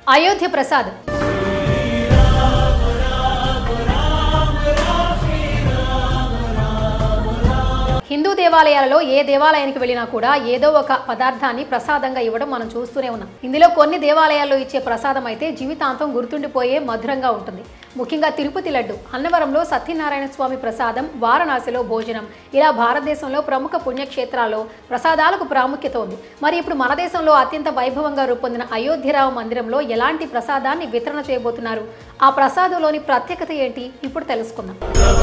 అయోధ్య ప్రసాద్ హిందూ దేవాలయాలలో ఏ దేవాలయానికి వెళ్ళినా కూడా ఏదో ఒక పదార్థాన్ని ప్రసాదంగా ఇవ్వడం మనం చూస్తూనే ఉన్నాం ఇందులో కొన్ని దేవాలయాల్లో ఇచ్చే ప్రసాదం అయితే జీవితాంతం గుర్తుండిపోయే మధురంగా ఉంటుంది ముఖ్యంగా తిరుపతి లడ్డు అన్నవరంలో సత్యనారాయణ స్వామి ప్రసాదం వారణాసిలో భోజనం ఇలా భారతదేశంలో ప్రముఖ పుణ్యక్షేత్రాల్లో ప్రసాదాలకు ప్రాముఖ్యత ఉంది మరి ఇప్పుడు మన దేశంలో అత్యంత వైభవంగా రూపొందిన అయోధ్యరామ మందిరంలో ఎలాంటి ప్రసాదాన్ని వితరణ చేయబోతున్నారు ఆ ప్రసాదంలోని ప్రత్యేకత ఏంటి ఇప్పుడు తెలుసుకుందాం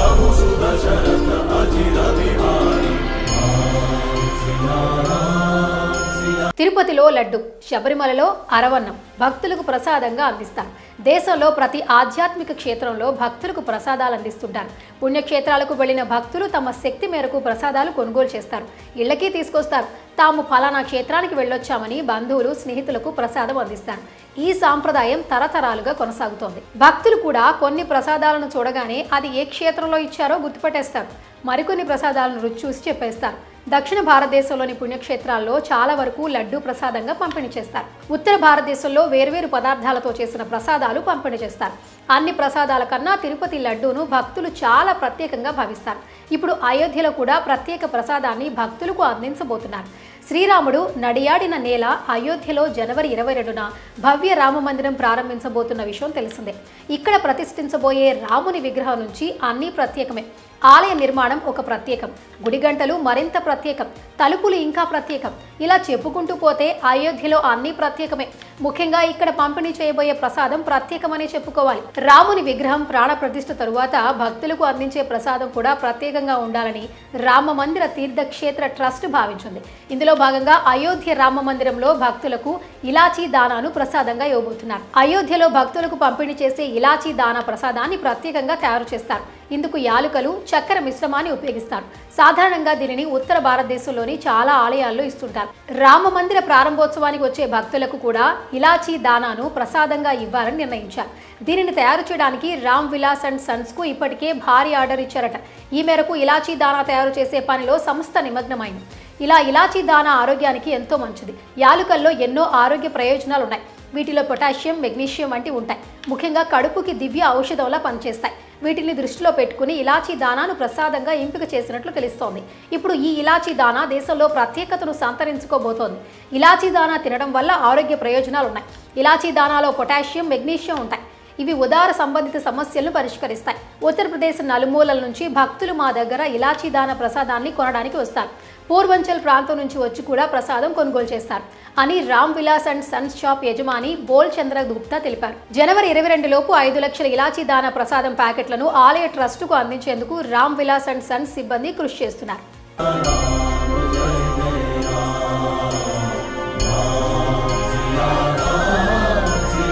తిరుపతిలో లడ్డు శబరిమలలో అరవన్నం భక్తులకు ప్రసాదంగా అందిస్తారు దేశంలో ప్రతి ఆధ్యాత్మిక క్షేత్రంలో భక్తులకు ప్రసాదాలు అందిస్తుంటారు పుణ్యక్షేత్రాలకు వెళ్లిన భక్తులు తమ శక్తి మేరకు ప్రసాదాలు కొనుగోలు చేస్తారు ఇళ్లకి తీసుకొస్తారు తాము ఫలానా క్షేత్రానికి వెళ్ళొచ్చామని బంధువులు స్నేహితులకు ప్రసాదం అందిస్తారు ఈ సాంప్రదాయం తరతరాలుగా కొనసాగుతోంది భక్తులు కూడా కొన్ని ప్రసాదాలను చూడగానే అది ఏ క్షేత్రంలో ఇచ్చారో గుర్తుపట్టేస్తారు మరికొన్ని ప్రసాదాలను రుచి చూసి చెప్పేస్తారు దక్షిణ భారతదేశంలోని పుణ్యక్షేత్రాల్లో చాలా వరకు లడ్డు ప్రసాదంగా పంపిణీ చేస్తారు ఉత్తర భారతదేశంలో వేర్వేరు పదార్థాలతో చేసిన ప్రసాదాలు పంపిణీ చేస్తారు అన్ని ప్రసాదాల కన్నా తిరుపతి లడ్డూను భక్తులు చాలా ప్రత్యేకంగా భావిస్తారు ఇప్పుడు అయోధ్యలో కూడా ప్రత్యేక ప్రసాదాన్ని భక్తులకు అందించబోతున్నారు శ్రీరాముడు నడియాడిన నేల అయోధ్యలో జనవరి ఇరవై రెండున భవ్య రామ మందిరం ప్రారంభించబోతున్న విషయం తెలిసిందే ఇక్కడ ప్రతిష్ఠించబోయే రాముని విగ్రహం నుంచి అన్నీ ప్రత్యేకమే ఆలయ నిర్మాణం ఒక ప్రత్యేకం గుడి గంటలు మరింత ప్రత్యేకం తలుపులు ఇంకా ప్రత్యేకం ఇలా చెప్పుకుంటూ పోతే అయోధ్యలో అన్నీ ప్రత్యేకమే ముఖ్యంగా ఇక్కడ పంపిణీ చేయబోయే ప్రసాదం ప్రత్యేకమని చెప్పుకోవాలి రాముని విగ్రహం ప్రాణ ప్రతిష్ఠ తరువాత భక్తులకు అందించే ప్రసాదం కూడా ప్రత్యేకంగా ఉండాలని రామ మందిర తీర్థక్షేత్ర ట్రస్ట్ భావించింది ఇందులో భాగంగా అయోధ్య రామ మందిరంలో భక్తులకు ఇలాచీ దానాను ప్రసాదంగా ఇవ్వబోతున్నారు అయోధ్యలో భక్తులకు పంపిణీ చేసే ఇలాచీ దానా ప్రసాదాన్ని ప్రత్యేకంగా తయారు చేస్తారు ఇందుకు యాలుకలు చక్కెర మిశ్రమాన్ని ఉపయోగిస్తారు సాధారణంగా దీనిని ఉత్తర భారతదేశంలోని చాలా ఆలయాల్లో ఇస్తుంటారు రామ మందిర ప్రారంభోత్సవానికి వచ్చే భక్తులకు కూడా ఇలాచీ దానాను ప్రసాదంగా ఇవ్వాలని నిర్ణయించారు దీనిని తయారు చేయడానికి రామ్ విలాస్ అండ్ సన్స్ కు ఇప్పటికే భారీ ఆర్డర్ ఇచ్చారట ఈ మేరకు ఇలాచీ దానా తయారు చేసే పనిలో సంస్థ నిమగ్నమైంది ఇలా ఇలాచీ దానా ఆరోగ్యానికి ఎంతో మంచిది యాలుకల్లో ఎన్నో ఆరోగ్య ప్రయోజనాలు ఉన్నాయి వీటిలో పొటాషియం మెగ్నీషియం వంటి ఉంటాయి ముఖ్యంగా కడుపుకి దివ్య ఔషధంలా పనిచేస్తాయి వీటిని దృష్టిలో పెట్టుకుని ఇలాచీ దానాను ప్రసాదంగా ఎంపిక చేసినట్లు తెలుస్తోంది ఇప్పుడు ఈ ఇలాచీ దానా దేశంలో ప్రత్యేకతను సంతరించుకోబోతోంది ఇలాచీ దానా తినడం వల్ల ఆరోగ్య ప్రయోజనాలు ఉన్నాయి ఇలాచీ దానాలో పొటాషియం మెగ్నీషియం ఉంటాయి ఇవి ఉదార సంబంధిత సమస్యలను పరిష్కరిస్తాయి ఉత్తరప్రదేశ్ నలుమూలల నుంచి భక్తులు మా దగ్గర ఇలాచీ దాన ప్రసాదాన్ని కొనడానికి వస్తారు పూర్వంచల్ ప్రాంతం నుంచి వచ్చి కూడా ప్రసాదం కొనుగోలు చేస్తారు అని Ram Vilas and sons shop యజమాని బోల్ చంద్ర గుప్తా తెలిపారు జనవరి ఇరవై రెండు లోపు ఐదు లక్షల ఇలాచీ దాన ప్రసాదం ప్యాకెట్లను ఆలయ ట్రస్టుకు అందించేందుకు రామ్ విలాస్ అండ్ సన్స్ సిబ్బంది కృషి చేస్తున్నారు